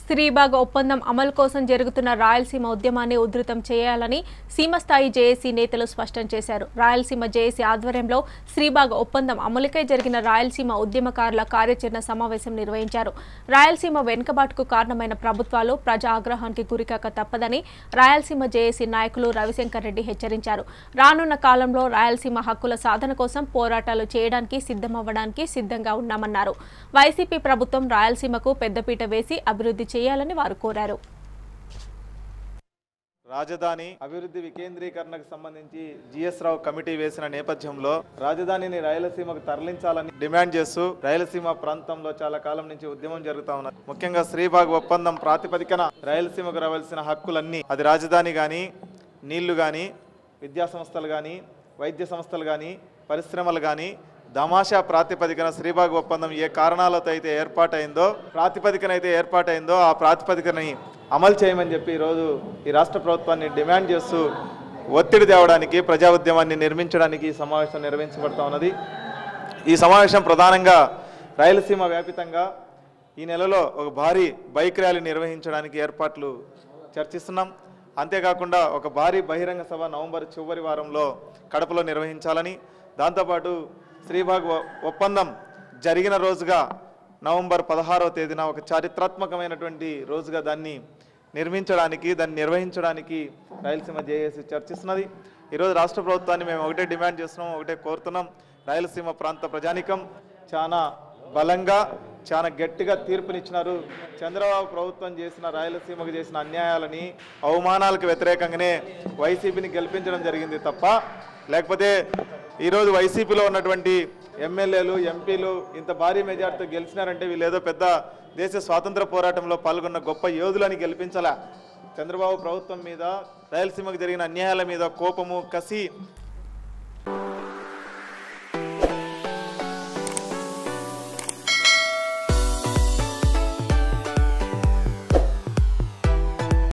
శ్రీబాగ్ ఒప్పందం అమలు కోసం జరుగుతున్న రాయలసీమ ఉద్యమాన్ని ఉధృతం చేయాలని సీమస్థాయి జేఏసీ నేతలు స్పష్టం చేశారు రాయలసీమ జేఏసీ ఆధ్వర్యంలో శ్రీబాగ్ ఒప్పందం అమలుకై జరిగిన రాయలసీమ ఉద్యమకారుల కార్యాచరణ సమావేశం నిర్వహించారు రాయలసీమ వెనుకబాటుకు కారణమైన ప్రభుత్వాలు ప్రజా ఆగ్రహానికి గురికాక తప్పదని రాయలసీమ జేఏసీ నాయకులు రవిశంకర్ రెడ్డి హెచ్చరించారు రానున్న కాలంలో రాయలసీమ హక్కుల సాధన కోసం పోరాటాలు చేయడానికి సిద్ధమవ్వడానికి సిద్ధంగా ఉన్నామన్నారు వైసీపీ ప్రభుత్వం రాయలసీమకు పెద్దపీట వేసి అభివృద్ధి చేయాలని వారు కోరారు రాజధాని అభివృద్ధి వికేంద్రీకరణకు సంబంధించి జిఎస్ రావు కమిటీ వేసిన నేపథ్యంలో రాజధానిని రాయలసీమకు తరలించాలని డిమాండ్ చేస్తూ రాయలసీమ ప్రాంతంలో చాలా కాలం నుంచి ఉద్యమం జరుగుతా ఉన్నది ముఖ్యంగా శ్రీబాగ్ ఒప్పందం ప్రాతిపదికన రాయలసీమకు రావాల్సిన హక్కులన్నీ అది రాజధాని కానీ నీళ్లు కానీ విద్యా సంస్థలు కానీ వైద్య సంస్థలు కానీ పరిశ్రమలు కానీ దమాషా ప్రాతిపదికన శ్రీబాగ్ ఒప్పందం ఏ కారణాలతో అయితే ఏర్పాటైందో ప్రాతిపదికన అయితే ఏర్పాటైందో ఆ ప్రాతిపదికని అమలు చేయమని చెప్పి ఈరోజు ఈ రాష్ట్ర ప్రభుత్వాన్ని డిమాండ్ చేస్తూ ఒత్తిడి తేవడానికి ప్రజా ఉద్యమాన్ని నిర్మించడానికి ఈ సమావేశం నిర్వహించబడతా ఉన్నది ఈ సమావేశం ప్రధానంగా రాయలసీమ వ్యాపితంగా ఈ నెలలో ఒక భారీ బైక్ ర్యాలీ నిర్వహించడానికి ఏర్పాట్లు చర్చిస్తున్నాం అంతేకాకుండా ఒక భారీ బహిరంగ సభ నవంబర్ చివరి వారంలో కడపలో నిర్వహించాలని దాంతోపాటు శ్రీబాగ్ ఒ- ఒప్పందం జరిగిన రోజుగా నవంబర్ పదహారవ తేదీన ఒక చారిత్రాత్మకమైనటువంటి రోజుగా దాన్ని నిర్మించడానికి దాన్ని నిర్వహించడానికి రాయలసీమ జేఏసీ చర్చిస్తున్నది ఈరోజు రాష్ట్ర ప్రభుత్వాన్ని మేము ఒకటే డిమాండ్ చేస్తున్నాం ఒకటే కోరుతున్నాం రాయలసీమ ప్రాంత ప్రజానికం చాలా బలంగా చాలా గట్టిగా తీర్పునిచ్చినారు చంద్రబాబు ప్రభుత్వం చేసిన రాయలసీమకు చేసిన అన్యాయాలని అవమానాలకు వ్యతిరేకంగానే వైసీపీని గెలిపించడం జరిగింది తప్ప లేకపోతే ఈరోజు వైసీపీలో ఉన్నటువంటి ఎమ్మెల్యేలు ఎంపీలు ఇంత భారీ మెజార్టీతో గెలిచినారంటే వీళ్ళు ఏదో పెద్ద దేశ స్వాతంత్ర పోరాటంలో పాల్గొన్న గొప్ప యోధులని గెలిపించాలా చంద్రబాబు ప్రభుత్వం మీద రాయలసీమకు జరిగిన అన్యాయాల మీద కోపము కసి